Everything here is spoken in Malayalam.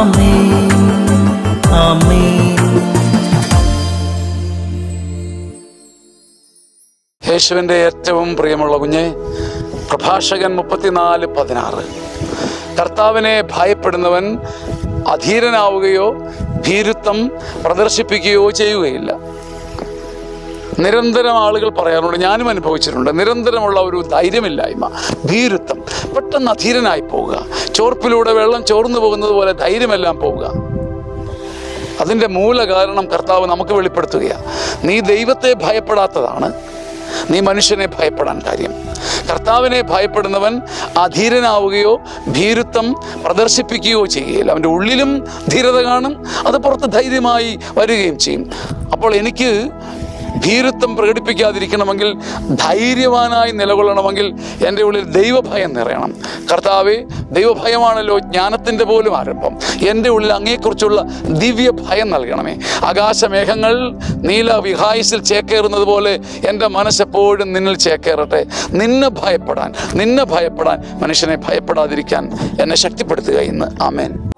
ആമേൻ ആമേൻ യേശുവിൻ്റെ ഏറ്റവും പ്രിയമുള്ള കുഞ്ഞെ പ്രഭാഷകൻ മുപ്പത്തിനാല് പതിനാറ് കർത്താവിനെ ഭയപ്പെടുന്നവൻ അധീരനാവുകയോ ഭീരുത്വം പ്രദർശിപ്പിക്കുകയോ ചെയ്യുകയില്ല നിരന്തരം ആളുകൾ പറയാറുണ്ട് ഞാനും അനുഭവിച്ചിട്ടുണ്ട് നിരന്തരമുള്ള ഒരു ധൈര്യമില്ലായ്മ ഭീരുത്വം പെട്ടെന്ന് അധീരനായി പോവുക ചോർപ്പിലൂടെ വെള്ളം ചോർന്നു പോകുന്നത് പോലെ ധൈര്യമെല്ലാം പോവുക അതിൻ്റെ മൂല കാരണം കർത്താവ് നമുക്ക് വെളിപ്പെടുത്തുകയാണ് നീ ദൈവത്തെ ഭയപ്പെടാത്തതാണ് നീ മനുഷ്യനെ ഭയപ്പെടാൻ കാര്യം കർത്താവിനെ ഭയപ്പെടുന്നവൻ അധീരനാവുകയോ ഭീരുത്വം പ്രദർശിപ്പിക്കുകയോ ചെയ്യുകയില്ല അവൻ്റെ ഉള്ളിലും ധീരത കാണും അത് പുറത്ത് ധൈര്യമായി വരികയും ചെയ്യും അപ്പോൾ എനിക്ക് ഭീരുത്വം പ്രകടിപ്പിക്കാതിരിക്കണമെങ്കിൽ ധൈര്യവാനായി നിലകൊള്ളണമെങ്കിൽ എൻ്റെ ഉള്ളിൽ ദൈവഭയം നിറയണം കർത്താവെ ദൈവഭയമാണല്ലോ ജ്ഞാനത്തിൻ്റെ പോലും ആരംഭം എൻ്റെ ഉള്ളിൽ അങ്ങയെക്കുറിച്ചുള്ള ദിവ്യ ഭയം നൽകണമേ ആകാശമേഘങ്ങൾ നീല വിഹായസിൽ ചേക്കേറുന്നത് പോലെ എൻ്റെ മനസ്സെപ്പോഴും നിന്നിൽ ചേക്കേറട്ടെ നിന്നെ ഭയപ്പെടാൻ നിന്നെ ഭയപ്പെടാൻ മനുഷ്യനെ ഭയപ്പെടാതിരിക്കാൻ എന്നെ ശക്തിപ്പെടുത്തുക ഇന്ന് ആമേൻ